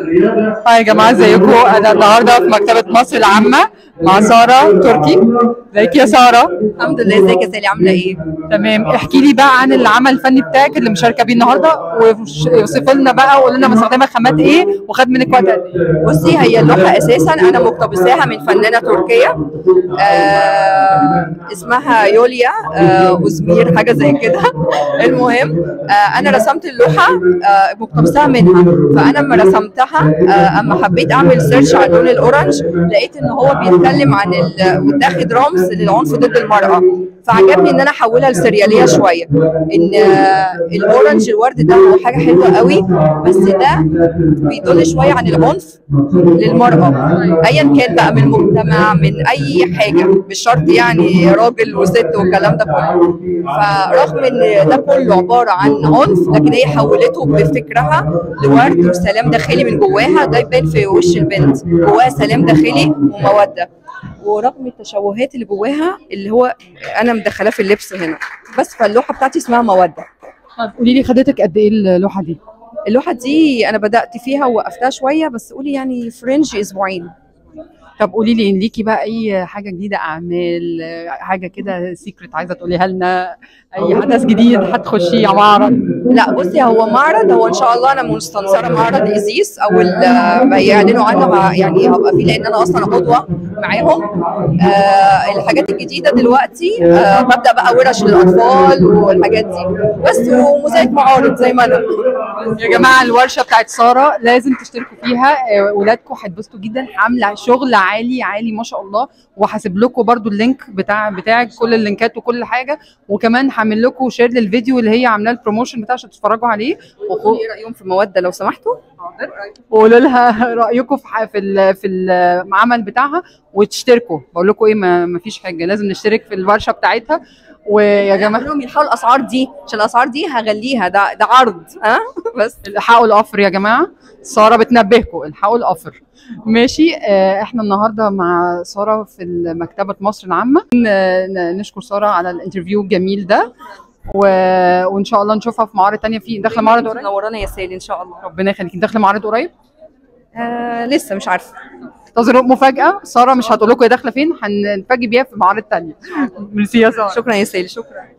هاي يا جماعه ازيكم انا النهارده في مكتبه مصر العامه مع ساره تركي ازيك يا ساره الحمد لله ازيك يا سالي عامله ايه؟ تمام احكي لي بقى عن العمل الفني بتاعك اللي مشاركه بيه النهارده ووصف لنا بقى وقول لنا مستخدمه خامات ايه وخد منك وقت قد ايه بصي هي اللوحه اساسا انا مقتبساها من فنانه تركيه آه اسمها يوليا آه اوزمير حاجه زي كده المهم آه انا رسمت اللوحه آه مقتبساها منها فانا لما رسمتها آه اما حبيت اعمل سيرش على اللون الاورنج لقيت ان هو بيتكلم عن ال- وتاخد رمز للعنف ضد المراه فعجبني ان انا احولها لسرياليه شويه ان آه، الاورنج الورد ده هو حاجه حلوه قوي بس ده بيدل شويه عن العنف للمراه ايا كان بقى من المجتمع من اي حاجه مش شرط يعني راجل وست والكلام ده كله فرغم ان ده كله عباره عن عنف لكن هي حولته بفكرها لورد وسلام داخلي من جواها ده يبان في وش البنت جواها سلام داخلي وموده ورغم التشوهات اللي جواها اللي هو انا مدخلاه في اللبس هنا بس فاللوحه بتاعتي اسمها موده طب قولي لي خدتك قد ايه اللوحه دي اللوحه دي انا بدات فيها ووقفتها شويه بس قولي يعني فرنج اسبوعين طب قولي لي ليكي بقى اي حاجه جديده اعمال حاجه كده سيكريت عايزه تقوليها لنا اي حدث جديد هتخشي معرض لا بصي هو معرض هو ان شاء الله انا مستنصره معرض ازيس اول آه، ما يعلنوا عنه مع- يعني هبقى فيه لان انا اصلا عضوه معاهم آه الحاجات الجديده دلوقتي آه ببدا بقى ورش للاطفال والحاجات دي بس وموزايك معارض زي ما انا يا جماعه الورشه بتاعت ساره لازم تشتركوا فيها آه، ولادكم هيتبسطوا جدا عامله شغل عالي عالي ما شاء الله وهسيب لكم برده اللينك بتاع بتاعك كل اللينكات وكل حاجه وكمان هعمل لكم شير للفيديو اللي هي عاملاه البروموشن بتاعها عشان تتفرجوا عليه وقولوا ايه رايهم في موده لو سمحتوا وقولوا لها رايكم في ح- في ال- في العمل بتاعها وتشتركوا بقول لكم ايه ما ما فيش حاجه لازم نشترك في الورشه بتاعتها ويا جماعه لهم يلحقوا الاسعار دي عشان الاسعار دي هغليها ده ده عرض ها بس الحقوا القفر يا جماعه ساره بتنبهكم الحقوا القفر ماشي آه، احنا النهارده مع ساره في مكتبه مصر العامه ن- ن- نشكر ساره على الانترفيو الجميل ده و... وان شاء الله نشوفها في معارض تانية في داخله معرض قريب منورانا يا سالي ان شاء الله ربنا يخليكي داخله معرض قريب آه لسه مش عارفه انتظروا مفاجاه ساره مش هتقول لكم هي داخله فين هنتفاجئ بيها في معارض تانية ميرسي يا ساره شكرا يا سالي شكرا